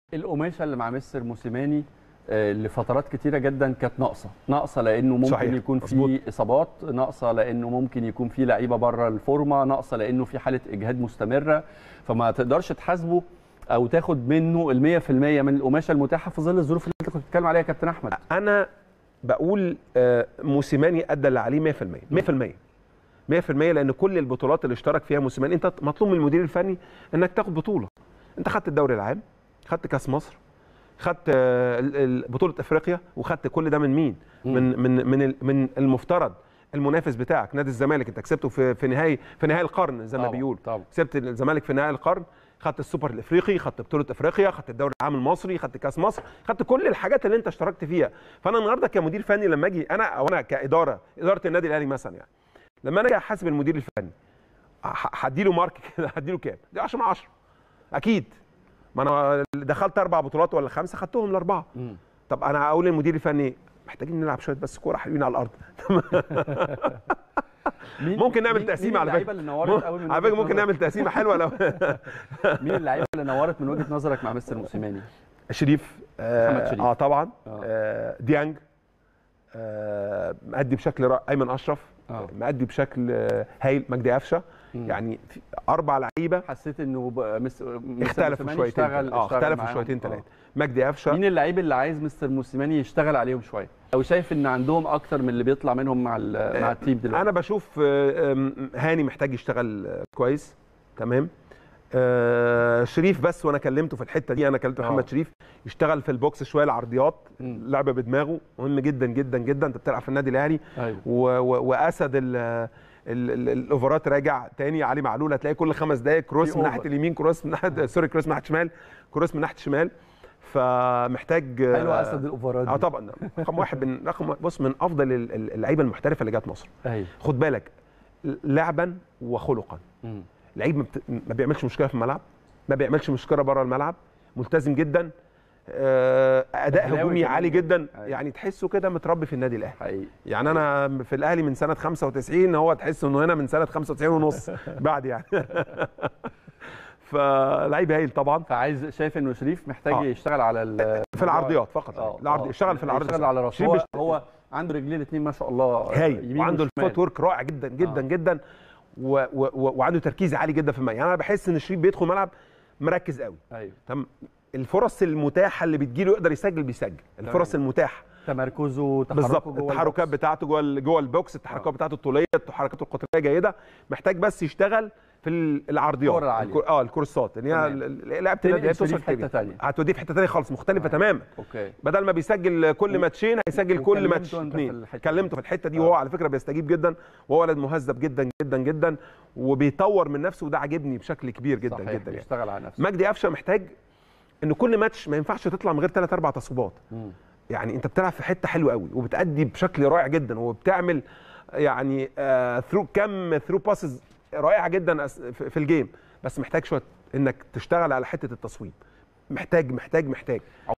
القماشه اللي مع مستر موسيماني آه، لفترات كتيره جدا كانت ناقصه ناقصه لانه ممكن صحيح. يكون مظبوط. في اصابات ناقصه لانه ممكن يكون في لعيبه بره الفورمه ناقصه لانه في حاله اجهاد مستمره فما تقدرش تحاسبه او تاخد منه ال 100% من القماشه المتاحه في ظل الظروف اللي انت كنت بتتكلم عليها يا كابتن احمد انا بقول آه، موسيماني ادى اللي عليه 100% 100% 100% لان كل البطولات اللي اشترك فيها موسيماني انت مطلوب من المدير الفني انك تاخد بطوله انت خدت الدوري العام خدت كاس مصر خدت آه، ال- ال- بطوله افريقيا وخدت كل ده من مين من من من ال- من المفترض المنافس بتاعك نادي الزمالك انت كسبته في في نهائي في نهائي القرن زي ما طبعاً، بيقول طبعاً. كسبت الزمالك في نهائي القرن خدت السوبر الافريقي خدت بطوله افريقيا خدت الدوري العام المصري خدت كاس مصر خدت كل الحاجات اللي انت اشتركت فيها فانا النهارده كمدير فني لما اجي انا او انا كاداره اداره النادي الاهلي مثلا يعني لما انا اجي احاسب المدير الفني ه- هديله مارك كده هديله كام؟ دي 10 من 10 اكيد ما انا دخلت اربع بطولات ولا خمسه خدتهم الاربعه طب انا اقول للمدير الفني محتاجين نلعب شويه بس كوره حلوين على الارض مين ممكن نعمل مين- تقسيمه مين على اللعيبه فكره اللي نورت قوي من على فكره وجهة ممكن نظرك؟ نعمل تقسيمه حلوه لو مين اللعيبه اللي نورت من وجهه نظرك مع مستر موسيماني شريف آه, محمد شريف. اه طبعا آه. آه ديانج آه مأدي بشكل رائع ايمن اشرف آه. مأدي بشكل آه هايل مجدي قفشه يعني في اربع لعيبه حسيت انه ب- مس... مستر اختلفوا موسيماني شويتين اشتغل اه اشتغل اختلفوا معاهم. شويتين آه. ثلاثه مجدي قفشه مين اللعيب اللي عايز مستر موسيماني يشتغل عليهم شويه او شايف ان عندهم اكتر من اللي بيطلع منهم مع ال- مع التيم دلوقتي انا بشوف آه، آم، هاني محتاج يشتغل آه، كويس تمام آه شريف بس وانا كلمته في الحته دي انا كلمت آه. محمد شريف يشتغل في البوكس شويه العرضيات مم. لعبه بدماغه مهم جدا جدا جدا انت بتلعب في النادي الاهلي ايوه و- و- واسد ال- ال- ال- الاوفرات راجع تاني علي معلول هتلاقي كل خمس دقائق كروس في من ناحيه أوفر. اليمين كروس من ناحيه سوري كروس من ناحيه الشمال كروس من ناحيه الشمال فمحتاج حلو اسد الاوفرات اه دي. طبعا رقم واحد من رقم بص من افضل ال- ال- اللعيبه المحترفه اللي جت مصر ايوه خد بالك لعبا وخلقا مم. لعيب ما, بت... ما بيعملش مشكله في الملعب ما بيعملش مشكله بره الملعب ملتزم جدا آه، اداء أهلاوي هجومي كمان. عالي جدا أيوة. يعني تحسه كده متربي في النادي الاهلي حقيقي يعني انا في الاهلي من سنه 95 هو تحس انه هنا من سنه 95 ونص بعد يعني فلعيب هايل طبعا فعايز شايف انه شريف محتاج آه. يشتغل على ال- في العرضيات فقط اه العرض آه. اشتغل في العرض يشتغل على راسه شريف هو, بيشت- هو عنده رجلين الاثنين ما شاء الله هايل يمين وعنده وشمال. الفوت ورك رائع جدا جدا آه. جدا و... و... و... وعنده تركيز عالي جدا في الملعب يعني انا بحس ان شريف بيدخل الملعب مركز قوي ايوه تمام الفرص المتاحه اللي بتجيله يقدر يسجل بيسجل الفرص تمام. المتاحه تمركزه تحركه بالظبط جوه التحركات البوكس. بتاعته جوه ال- جوه البوكس التحركات آه. بتاعته الطوليه التحركات القطريه جيده محتاج بس يشتغل في ال- العرضيات الكرة العالية. الكر- اه الكورسات اللي هي تمام. ال- ال- لعبه تنقل النادي شريف توصل حتة كبير. تانية. هتوديه في حته ثانيه خالص مختلفه تماما اوكي بدل ما بيسجل كل ماتشين هيسجل كل وكلمته ماتش أنت في اثنين الحتة دي. كلمته في الحته دي آه. وهو على فكره بيستجيب جدا وهو ولد مهذب جدا جدا جدا وبيطور من نفسه وده عاجبني بشكل كبير جدا صحيح جدا يعني يشتغل على نفسه مجدي قفشه محتاج ان كل ماتش ما ينفعش تطلع من غير ثلاث اربع تصويبات مم. يعني انت بتلعب في حته حلوه قوي وبتأدي بشكل رائع جدا وبتعمل يعني ثرو كم ثرو باسز رائعه جدا أس- في في الجيم بس محتاج شويه انك تشتغل على حته التصويب محتاج محتاج محتاج